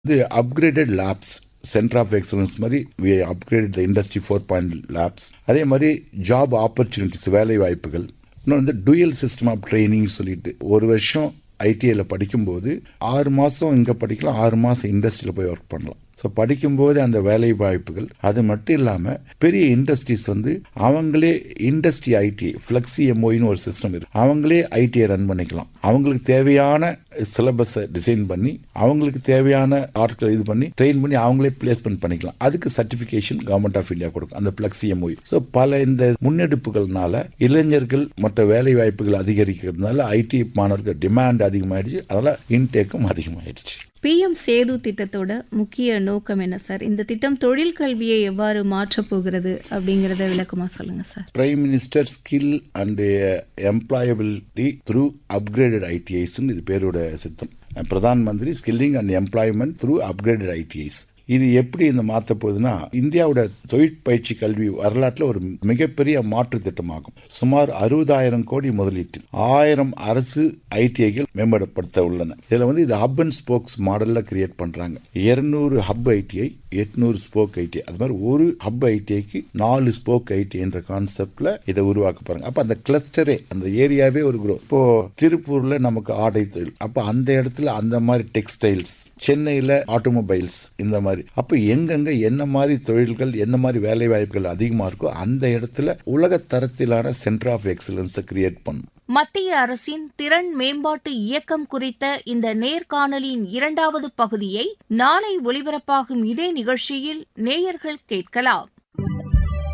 இது upgraded labs centre of excellence மாதிரி we upgrade the industry four point labs அதே மாதிரி ஜாப் ஆப்பர்ச்சுனிட்டிஸ் வேலை வாய்ப்புகள் இன்னும் வந்து டூயல் சிஸ்டம் ஆஃப் ட்ரைனிங் சொல்லிட்டு ஒரு வருஷம் ஐடிஐல படிக்கும்போது ஆறு மாதம் இங்கே படிக்கலாம் ஆறு மாதம் இண்டஸ்ட்ரியில் போய் ஒர்க் பண்ணலாம் ஸோ படிக்கும்போது அந்த வேலை வாய்ப்புகள் அது மட்டும் இல்லாமல் பெரிய இண்டஸ்ட்ரீஸ் வந்து அவங்களே இண்டஸ்ட்ரி ஐடிஐ ஃப்ளெக்ஸி எம்ஓயின்னு ஒரு சிஸ்டம் இருக்கு அவங்களே ஐடிஐ ரன் பண்ணிக்கலாம் அவங்களுக்கு தேவையான சிலபஸை டிசைன் பண்ணி அவங்களுக்கு தேவையான ஆட்களை இது பண்ணி ட்ரெயின் பண்ணி அவங்களே பிளேஸ்மெண்ட் பண்ணிக்கலாம் அதுக்கு சர்டிஃபிகேஷன் கவர்மெண்ட் ஆஃப் இந்தியா கொடுக்கும் அந்த பிளக்ஸி எம்ஓயு ஸோ பல இந்த முன்னெடுப்புகள்னால இளைஞர்கள் மற்ற வேலை வாய்ப்புகள் அதிகரிக்கிறதுனால ஐடி மாணவர்கள் டிமாண்ட் அதிகமாயிடுச்சு அதனால இன்டேக்கும் அதிகமாயிடுச்சு பிஎம் சேது திட்டத்தோட முக்கிய நோக்கம் என்ன சார் இந்த திட்டம் தொழில் கல்வியை எவ்வாறு மாற்றப் போகிறது அப்படிங்கறத விளக்கமா சொல்லுங்க sir prime minister skill and employability through upgraded ITIs இது பேரோட சித்தம் Pradhan Mantri skilling and employment through upgraded ITIs இது எப்படி இந்த மாற்ற போகுதுன்னா இந்தியாவோட தொழிற்பயிற்சி கல்வி வரலாற்றில் ஒரு மிகப்பெரிய மாற்று திட்டமாகும் சுமார் அறுபதாயிரம் கோடி முதலீட்டில் ஆயிரம் அரசு ஐடிஐகள் மேம்படுத்த உள்ளன இதுல வந்து இது ஹப் அண்ட் ஸ்போக்ஸ் மாடல்ல கிரியேட் பண்றாங்க இருநூறு ஹப் ஐடிஐ எட்நூறு ஸ்போக் ஐடிஐ அது மாதிரி ஒரு ஹப் ஐடிஐக்கு நாலு ஸ்போக் ஐடி என்ற கான்செப்ட்ல இதை உருவாக்க போறாங்க அப்ப அந்த கிளஸ்டரே அந்த ஏரியாவே ஒரு குரோ இப்போ திருப்பூர்ல நமக்கு ஆடை தொழில் அப்ப அந்த இடத்துல அந்த மாதிரி டெக்ஸ்டைல்ஸ் சென்னையில் ஆட்டோமொபைல்ஸ் இந்த மாதிரி அப்போ எங்கெங்க என்ன மாதிரி தொழில்கள் என்ன மாதிரி வேலை வாய்ப்புகள் அதிகமாக இருக்கோ அந்த இடத்துல உலக தரத்திலான சென்டர் ஆஃப் எக்ஸலன்ஸை கிரியேட் பண்ணும் மத்திய அரசின் திறன் மேம்பாட்டு இயக்கம் குறித்த இந்த நேர்காணலின் இரண்டாவது பகுதியை நாளை ஒலிபரப்பாகும் இதே நிகழ்ச்சியில் நேயர்கள் கேட்கலாம்